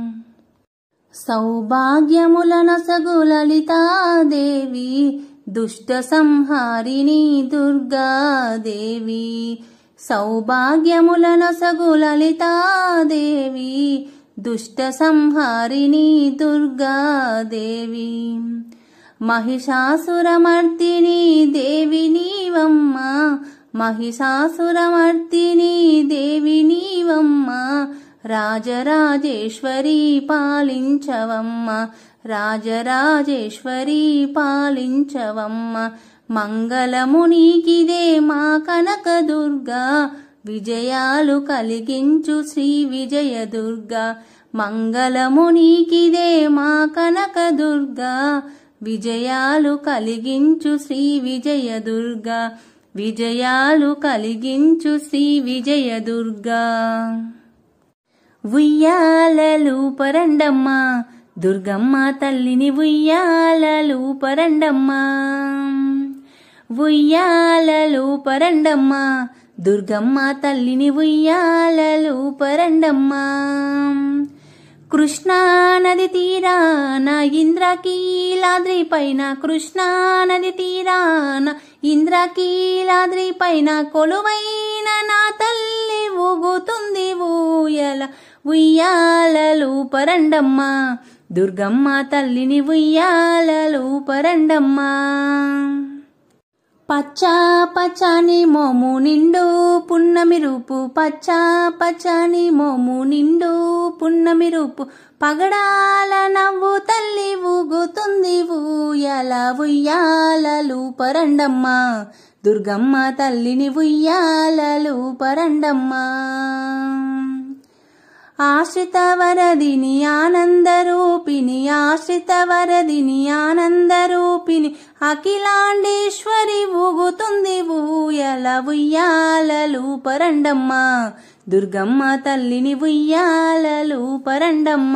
సౌభాగ్యములనసగు లలితాదేవి దుష్ట సంహారిణి దుర్గాదేవి సౌభాగ్యములనసగు లలితాదేవి దుష్ట సంహారిణి దుర్గాదేవి మహిషాసురమర్దిని దేవి నీవమ్మ మహిషాసురమర్దిని దేవి నీవమ్మ రాజరాజేశ్వరి పాలించవమ్మ రాజరాజేశ్వరి పాలించవమ్మ మంగళము నీకిదే మా కనకదుర్గా విజయాలు కలిగించు శ్రీ విజయదుర్గా మంగళము నీకిదే మా కనకదుర్గా విజయాలు కలిగించు శ్రీ విజయదుర్గా విజయాలు కలిగించు శ్రీ విజయదుర్గా ఉయ్యాలలు పరండమ్మ దుర్గమ్మ తల్లిని ఉయ్యాలలు పరండమ్మ ఉయ్యాలలు పరండమ్మ దుర్గమ్మ తల్లిని ఉయ్యాలలు పరండమ్మ కృష్ణా నది తీరాన ఇంద్రకీలాద్రి పైన కృష్ణా నది తీరాన ఇంద్రకీలాద్రి పైన కొలువైన నా తల్లి ఊగుతుంది ఊయల ఉయ్యాలలు పరండమ్మ దుర్గమ్మ తల్లిని ఉయ్యాలలు పరండమ్మ పచ్చా పచ్చని మోము నిండు పున్నమి రూపు పచ్చా పచ్చని మోము నిండు పున్నమి రూపు పగడాల నవ్వు తల్లి ఊగుతుంది ఊయల ఉయ్యాలలు పరండమ్మ దుర్గమ్మ తల్లిని ఉయ్యాలలు పరండమ్మ ఆశ్రిత వరదిని ఆనందరూపిణి ఆశ్రిత వరదిని ఆనందరూపిణి అఖిలాండేశ్వరి ఊగుతుంది ఊయల ఉయ్యాలలు పరండమ్మ దుర్గమ్మ తల్లిని ఉయ్యాలలు పరండమ్మ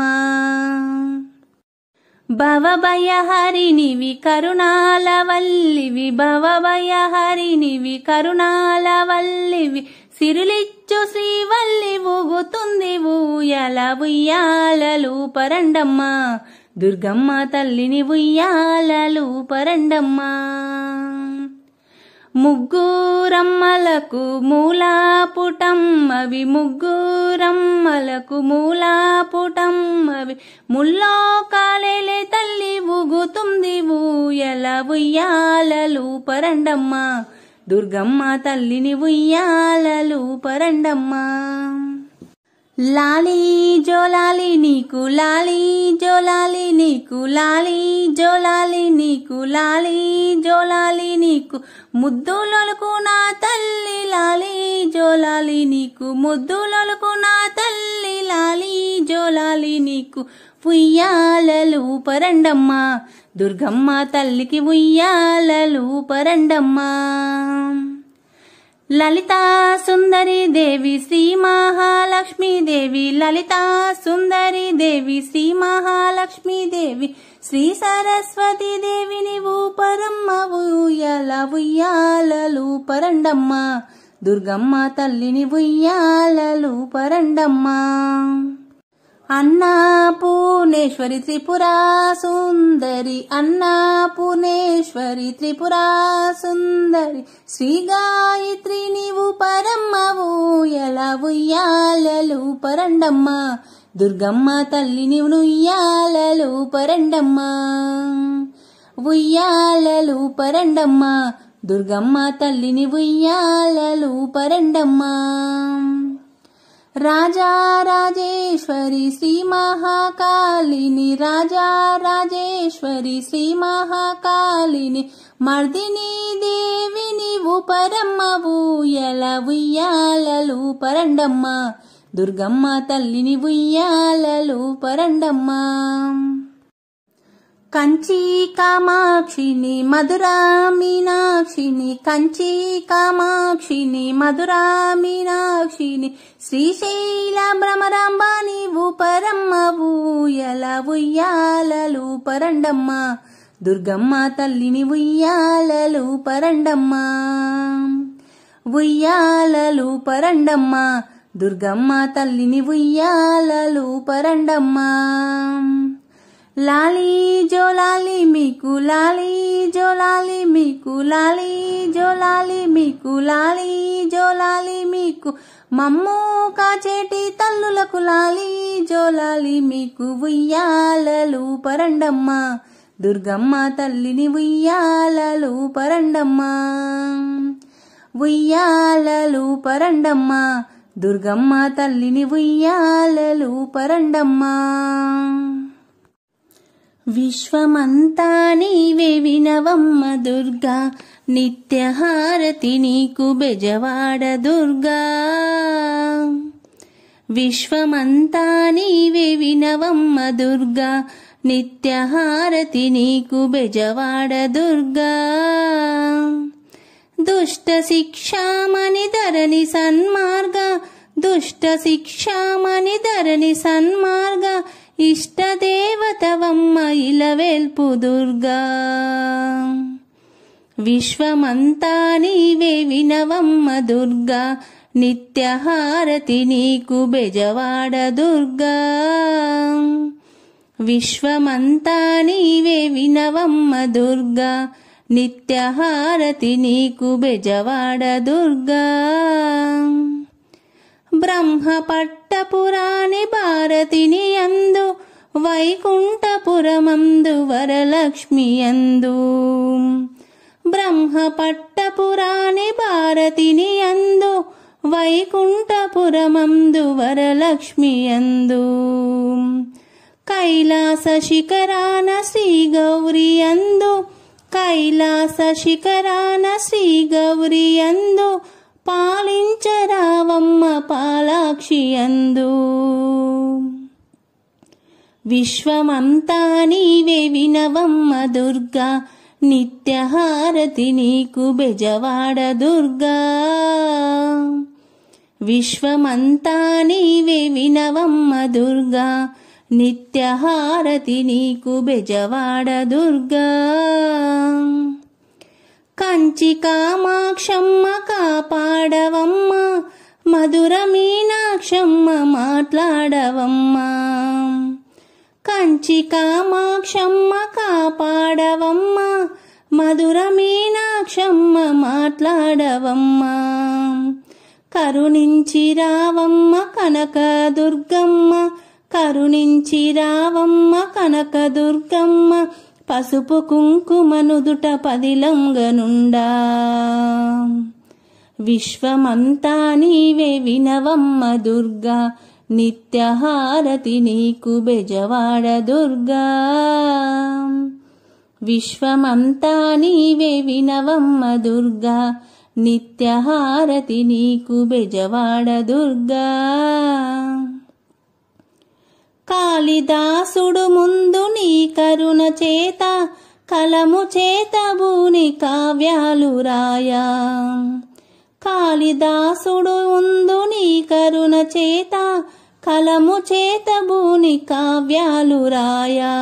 భవభయహరినివి కరుణాల వల్లివి భవభయహరినివి కరుణాల వల్లివి సిరులిచ్చు శ్రీవల్లి ఊగుతుంది ఊయల ఉయ్యాలలు పరండమ్మ దుర్గమ్మ తల్లిని ఉయ్యాలలు పరండమ్మ ముగ్గురమ్మలకు మూలాపుటమ్మవి ముగ్గురమ్మలకు మూలాపుటమ్మవి ముల్లో కాలేలే తల్లి ఊగుతుంది ఊయల ఉయ్యాలలు పరండమ్మ దుర్గమ్మ తల్లిని ఉయ్యాలలు పరండమ్మ లాలి జోలాలి నీకు లాలి జోలాలి నీకు లాలి జోలాలి నీకు లాలి జోలాలి నీకు ముద్దులొలకు నా తల్లి లాలి జోలాలి నీకు ముద్దులొలకు నా తల్లి లాలి జోలాలి నీకు ఉయ్యాలలు పరండమ్మ దుర్గమ్మ తల్లికి ఉయ్యాలలు పరండమ్మ లలితా సుందరి దేవి శ్రీ మహాలక్ష్మీ దేవి లలితా సుందరి దేవి శ్రీ మహాలక్ష్మీ దేవి శ్రీ సరస్వతి దేవిని ఊపరమ్మ ఉయ్యాల ఉయ్యాలలు పరండమ్మ దుర్గమ్మ తల్లిని ఉయ్యాలలు పరండమ్మ అన్నపూర్ణేశ్వరి త్రిపురా సుందరి అన్నపూర్ణేశ్వరి త్రిపురా సుందరి శ్రీ గాయత్రి నీవు పరమ్మవు ఎలా ఉయ్యాలలు పరండమ్మ దుర్గమ్మ తల్లిని ఉయ్యాలలు పరండమ్మ ఉయ్యాలలు పరండమ్మ దుర్గమ్మ తల్లిని ఉయ్యాలలు పరండమ్మ రాజా రాజేశ్వరి శ్రీ మహాకాళిని రాజా రాజేశ్వరి శ్రీ మహాకాళిని మర్దిని దేవిని పరమ్మవు ఎలా ఉయ్యాలలు పరండమ్మ దుర్గమ్మ తల్లిని ఉయ్యాలలు పరండమ్మ కంచి కామాక్షిని మధురా మీనాక్షిని కంచి కామాక్షిని మధురా మీనాక్షిని శ్రీశైల భ్రమరాంబ నీవు పరమ్మవు ఎలా ఉయ్యాలలు పరండమ్మ దుర్గమ్మ తల్లిని ఉయ్యాలలు పరండమ్మ ఉయ్యాలలు పరండమ్మ దుర్గమ్మ తల్లిని ఉయ్యాలలు పరండమ్మ లాలి జోలాలి మీకు లాలి జోలాలి మీకు లాలి జోలాలి మీకు లాలి జోలాలి మీకు మమ్ము కాచేటి తల్లులకు లాలి జోలాలి మీకు ఉయ్యాలలు పరండమ్మ దుర్గమ్మ తల్లిని ఉయ్యాలలు పరండమ్మ ఉయ్యాలలు పరండమ్మ దుర్గమ్మ తల్లిని ఉయ్యాలలు పరండమ్మా విశ్వమంతా నీవే వినవమ్మ దుర్గా నిత్యహారతి నీకు బెజవాడ దుర్గా విశ్వమంతా నీవే వినవమ్మ దుర్గా నిత్యహారతి నీకు బెజవాడ దుర్గా దుష్ట శిక్షామణి ధరణి సన్మార్గ దుష్ట శిక్షామణి ధరణి సన్మార్గ ఇష్టదేవతవమ్మ ఇలవేల్పు దుర్గా విశ్వమంతా నీవే వినవమ్మ దుర్గా నిత్యహారతి నీకు బెజవాడ దుర్గా విశ్వమంతా నీవే వినవమ్మ దుర్గా నిత్యహారతి నీకు బెజవాడ దుర్గా బ్రహ్మ పట్టపురాణి భారతిని అందు వైకుంఠపురమందు వరలక్ష్మి అందు బ్రహ్మ పట్టపురాణి భారతిని అందు వైకుంఠపురమందు వరలక్ష్మి అందు కైలాస శిఖరాన శ్రీ గౌరి అందు కైలాస శిఖరాన శ్రీ గౌరి అందు పాలించరావమ్మ పాలాక్షి అందు విశ్వమంతా నీవే వినవమ్మ దుర్గా నిత్యహారతి నీకు బెజవాడ దుర్గా విశ్వమంతా నీవే వినవమ్మ దుర్గా నిత్యహారతి నీకు బెజవాడ దుర్గా కంచి కామాక్షమ్మ కాపాడవమ్మ మధుర మీనాక్షమ్మ మాట్లాడవమ్మ కంచి కామాక్షమ్మ కాపాడవమ్మ మధుర మీనాక్షమ్మ మాట్లాడవమ్మ కరుణించి రావమ్మ కనక దుర్గమ్మ కరుణించి రావమ్మ కనక దుర్గమ్మ పసుపు కుంకుమనుదుట పదిలంగనుండా విశ్వమంతా నీవే వినవమ్మ దుర్గా నిత్యహారతి నీకు బెజవాడ దుర్గా విశ్వమంతా నీవే వినవమ్మ దుర్గా నిత్యహారతి నీకు బెజవాడ దుర్గా కాళిదాసుడు ముందు నీ కరుణ చేత కలము చేత భూని కావ్యాలు రాయా కాళిదాసుడు ముందు నీ కరుణ చేత కలము చేత భూని కావ్యాలు రాయా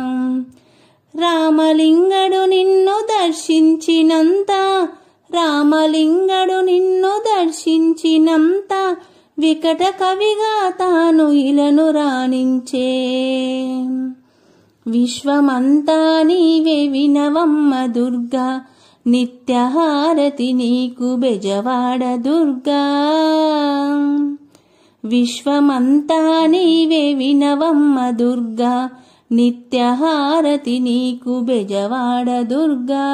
రామలింగడు నిన్ను దర్శించినంత రామలింగడు నిన్ను దర్శించినంత వికట కవిగా తాను ఇలను రాణించే విశ్వమంతా నీవే వినవమ్మ దుర్గా నిత్యహారతి నీకు బెజవాడ దుర్గా విశ్వమంతా నీవే వినవమ్మ దుర్గా నిత్యహారతి నీకు బెజవాడ దుర్గా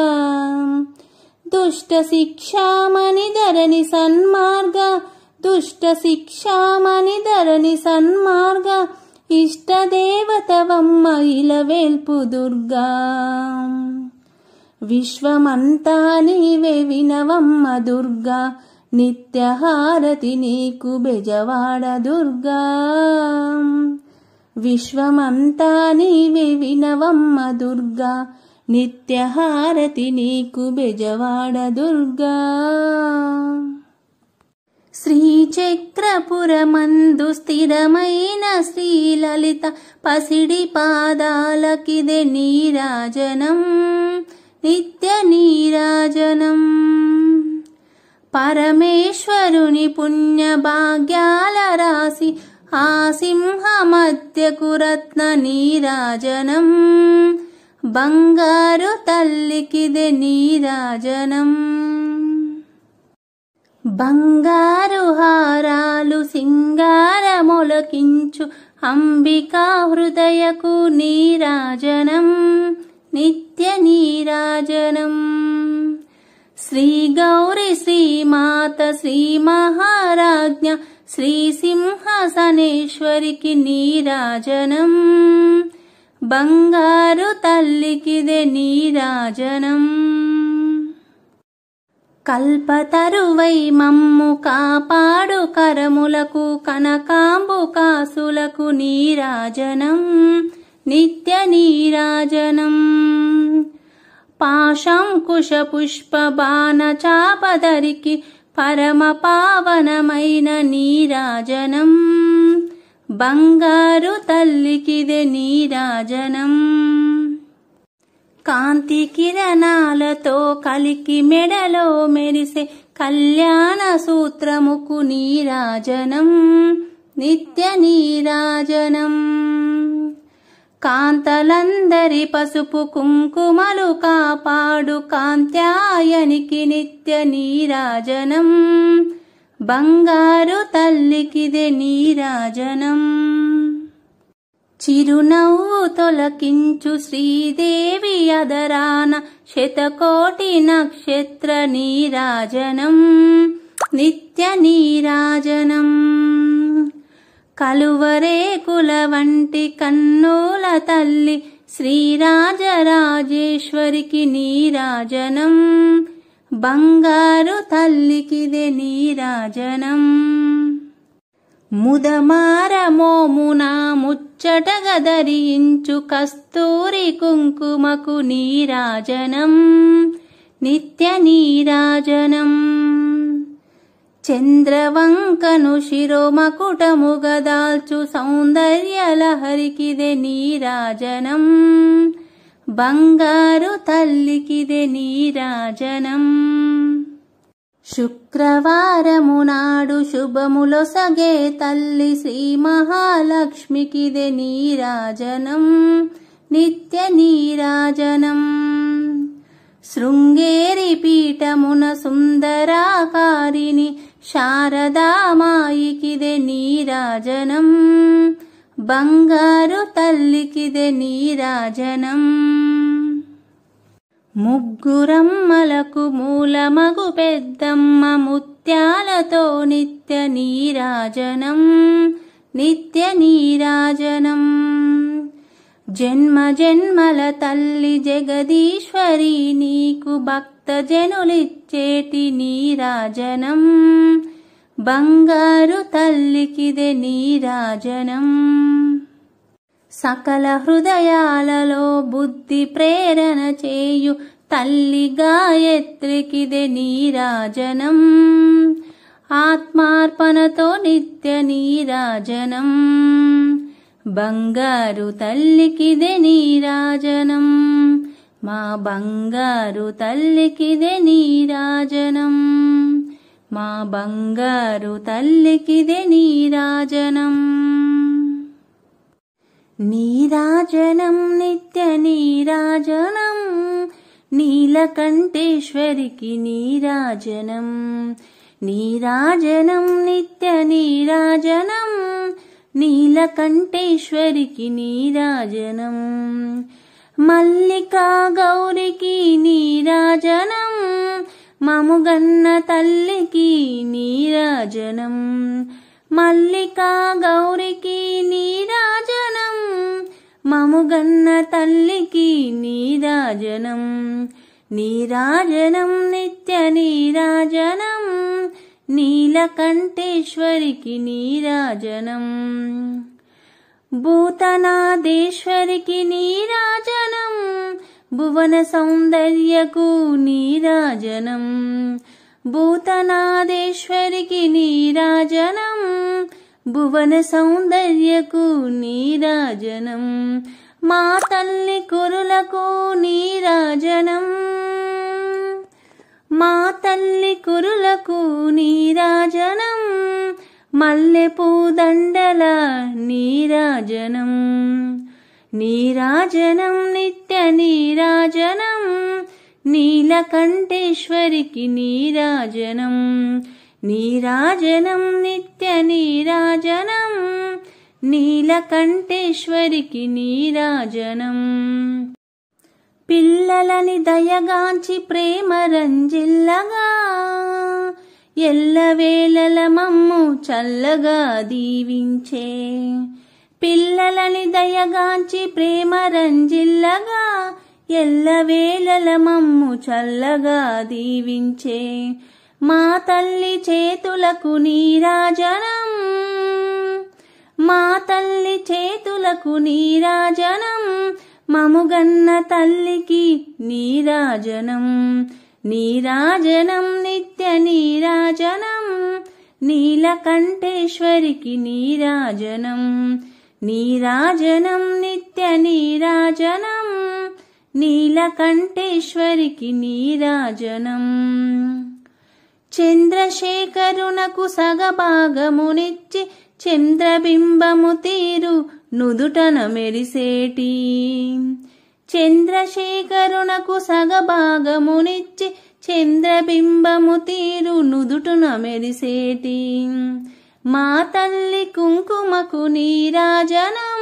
దుష్ట శిక్షామణి ధరణి సన్మార్గ దుష్ట శిక్షామణి ధరణి సన్మార్గ ఇష్టదేవతవమ్మ ఇలవేల్పు దుర్గా విశ్వమంతా నీవే వినవమ్మ దుర్గా నిత్యహారతి నీకు బెజవాడ దుర్గా విశ్వమంతా నీవే వినవమ్మ దుర్గా నిత్యహారతి నీకు బెజవాడ దుర్గా శ్రీచక్రపురమందు స్థిరమైన శ్రీలలిత పసిడి పాదాలకిదే నీరాజనం నిత్య నీరాజనం పరమేశ్వరుని పుణ్య భాగ్యాల రాసి ఆ సింహ మధ్యకు రత్న నీరాజనం బంగారు తల్లికిదే నీరాజనం బంగారు హారాలు సింగారములకించు అంబికా హృదయకు నీరాజనం నిత్య నీరాజనం శ్రీ గౌరి శ్రీమాత శ్రీ మహారాజ్ఞ శ్రీ సింహాసనేశ్వరికి నీరాజనం బంగారు తల్లికిదే నీరాజనం కల్పతరువై మమ్ము కాపాడు కరములకు కనకాంబు కాసులకు నీరాజనం నిత్య నీరాజనం పాశంకుశ పుష్ప బాణ చాపదరికి పరమ పావనమైన నీరాజనం బంగారు తల్లికిదే నీరాజనం కాంతి కిరణాలతో కలికి మెడలో మెరిసే కళ్యాణ సూత్రముకు నీరాజనం నిత్య నీరాజనం కాంతలందరి పసుపు కుంకుమలు కాపాడు కాంత్యాయనికి నిత్య నీరాజనం బంగారు తల్లికిదే నీరాజనం చిరునవ్వు తొలకించు శ్రీదేవి అదరాన శతకోటి నక్షత్ర నీరాజనం నిత్య నీరాజనం కలువరేకుల వంటి కన్నుల తల్లి శ్రీరాజరాజేశ్వరికి నీరాజనం బంగారు తల్లికిదే నీరాజనం ముదమారమోమున ముచ్చటగా ధరించు కస్తూరి కుంకుమకు నీరాజనం నిత్య నీరాజనం చంద్రవంకను శిరోమకుటముగా దాల్చు సౌందర్యలహరికిదే నీరాజనం బంగారు తల్లికిదే నీరాజనం శుక్రవారము నాడు శుభములొసగే తల్లి శ్రీ మహాలక్ష్మికిదే నీరాజనం నిత్య నీరాజనం శృంగేరి పీఠమున సుందరాకారిని శారదామాయికిదే నీరాజనం బంగారు తల్లికిదే నీరాజనం ముగ్గురమ్మలకు మూలమగు పెద్దమ్మ ముత్యాలతో నిత్య నీరాజనం నిత్య నీరాజనం జన్మ జన్మల తల్లి జగదీశ్వరి నీకు భక్త జనులిచ్చేటి నీరాజనం బంగారు తల్లికిదే నీరాజనం సకల హృదయాలలో బుద్ధి ప్రేరణ చేయు తల్లి గాయత్రికిదే నీరాజనం ఆత్మార్పణతో నిత్య నీరాజనం బంగారు తల్లికిదే నీరాజనం మా బంగారు తల్లికిదే నీరాజనం మా బంగారు తల్లికిదే నీరాజనం నీరాజనం నిత్య నీరాజనం నీలకంఠేశ్వరికి నీరాజనం నీరాజనం నిత్య నీరాజనం నీలకంఠేశ్వరికి నీరాజనం మల్లికా గౌరికి నీరాజనం మముగన్న తల్లికి నీరాజనం మల్లికా గౌరికి నీరాజనం మముగన్న తల్లికి నీరాజనం నీరాజనం నిత్య నీరాజనం నీలకంఠేశ్వరికి నీరాజనం భూతనాదేశ్వరికి నీరాజనం భువన సౌందర్యకు నీరాజనం భూతనాదేశ్వరికి నీరాజనం భువన సౌందర్యకు నీరాజనం మా తల్లి కురులకు నీరాజనం మా తల్లి కురులకు నీరాజనం మల్లెపూ దండల నీరాజనం నీరాజనం నిత్య నీరాజనం నీలకంఠేశ్వరికి నీరాజనం నీరాజనం నిత్య నీరాజనం నీలకంఠేశ్వరికి నీరాజనం పిల్లలని దయగాంచి ప్రేమ రంజిల్లగా ఎల్లవేళల మమ్ము చల్లగా దీవించే పిల్లలని దయగాంచి ప్రేమ రంజిల్లగా ఎల్లవేళల మమ్ము చల్లగా దీవించే మా తల్లి చేతులకు నీరాజనం మా తల్లి చేతులకు నీరాజనం మముగన్న తల్లికి నీరాజనం నీరాజనం నిత్య నీరాజనం నీలకంఠేశ్వరికి నీరాజనం నీరాజనం నిత్య నీరాజనం నీలకంఠేశ్వరికి నీరాజనం చంద్రశేఖరునకు సగభాగమునిచ్చి చంద్రబింబము తీరు నుదుటన మెరిసేటి చంద్రశేఖరునకు సగభాగమునిచ్చి చంద్రబింబము తీరు నుదుటున మెరిసేటి మా తల్లి కుంకుమకు నీరాజనం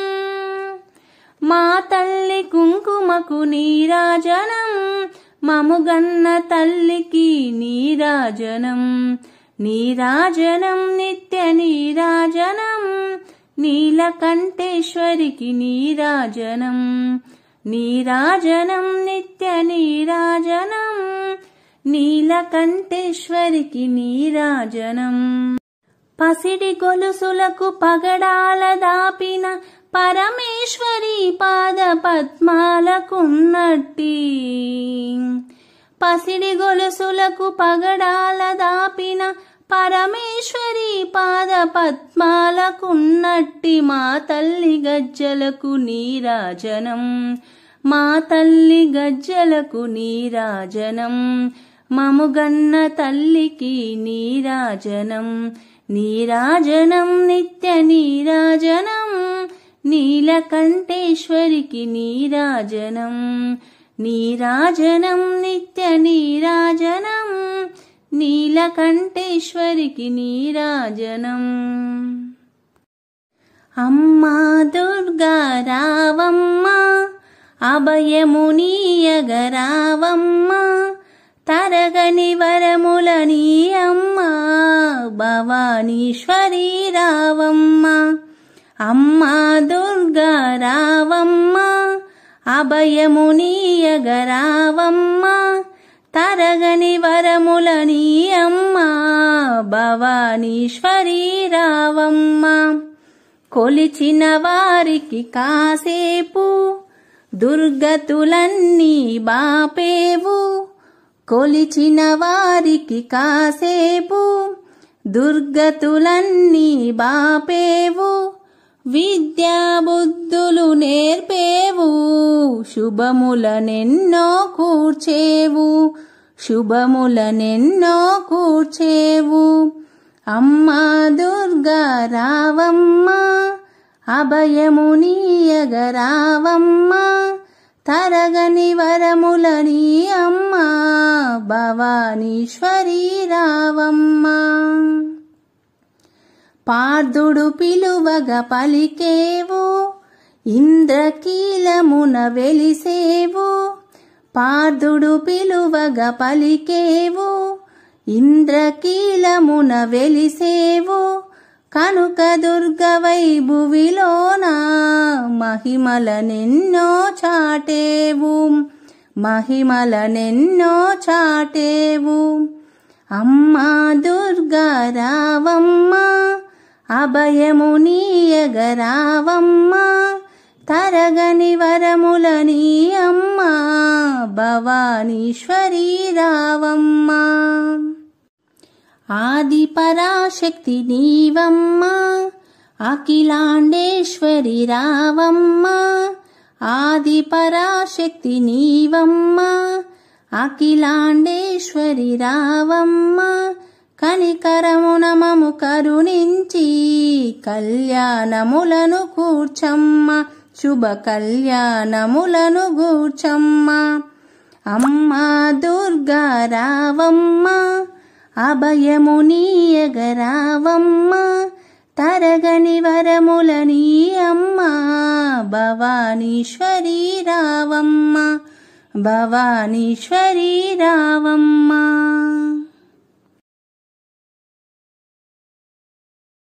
మా తల్లి కుంకుమకు నీరాజనం మముగన్న తల్లికి నీరాజనం నీరాజనం నిత్య నీరాజనం నీలకంఠేశ్వరికి నీరాజనం నీరాజనం నిత్య నీరాజనం నీలకంఠేశ్వరికి నీరాజనం పసిడి గొలుసులకు పగడాల దాపిన పరమేశ్వరి పాద పద్మాలకున్నట్టి పసిడి గొలుసులకు పగడాల దాపిన పరమేశ్వరి పాద పద్మాలకున్నట్టి మా తల్లి గజ్జలకు నీరాజనం మా తల్లి గజ్జలకు నీరాజనం మముగన్న తల్లికి నీరాజనం నీరాజనం నిత్య నీరాజనం నీలకంఠేశ్వరికి నీరాజనం నీరాజనం నిత్య నీరాజనం నీలకంఠేశ్వరికి నీరాజనం అమ్మా దుర్గా రావమ్మ అభయమునీయగరావమ్మ తరగని వరములని అమ్మ భవానీశ్వరి రావమ్మ అమ్మా దుర్గా రావమ్మ అభయమునీయగరావమ్మ తరగని వరములని అమ్మ భవానీశ్వరి రావమ్మ కొలిచిన వారికి కాసేపు దుర్గతులన్నీ బాపేవు కొలిచిన వారికి కాసేపు దుర్గతులన్నీ బాపేవు విద్యా బుద్ధులు నేర్పేవు శుభములనెన్నో కూర్చేవు శుభములనెన్నో కూర్చేవు అమ్మా దుర్గా రావమ్మ అభయమునీయగరావమ్మ తరగని వరములని అమ్మ భవానీశ్వరి రావమ్మ పార్థుడు పిలువగ పలికేవు ఇంద్రకీలమున వెలిసేవు పార్థుడు పిలువగ పలికేవు ఇంద్రకీలమున వెలిసేవు కనుక దుర్గవై భువిలోన మహిమలనెన్నో చాటేవు మహిమలనెన్నో చాటేవు అమ్మా దుర్గా రావమ్మ అభయమునీయగరావమ్మ తరగని వరములని అమ్మ భవానీశ్వరి రావమ్మ ఆది పరాశక్తి నీవమ్మ అఖిలాండేశ్వరి రావమ్మ ఆది పరాశక్తి నీవమ్మ అఖిలాండేశ్వరి రావమ్మ కనికరమున మము కరుణించి కళ్యాణములను కూర్చమ్మ శుభ కళ్యాణములను కూర్చమ్మ అమ్మా దుర్గా రావమ్మ అభయమునీయగరావమ్మ తరగని వరములని అమ్మ భవానీశ్వరి రావమ్మ భవానీశ్వరి రావమ్మ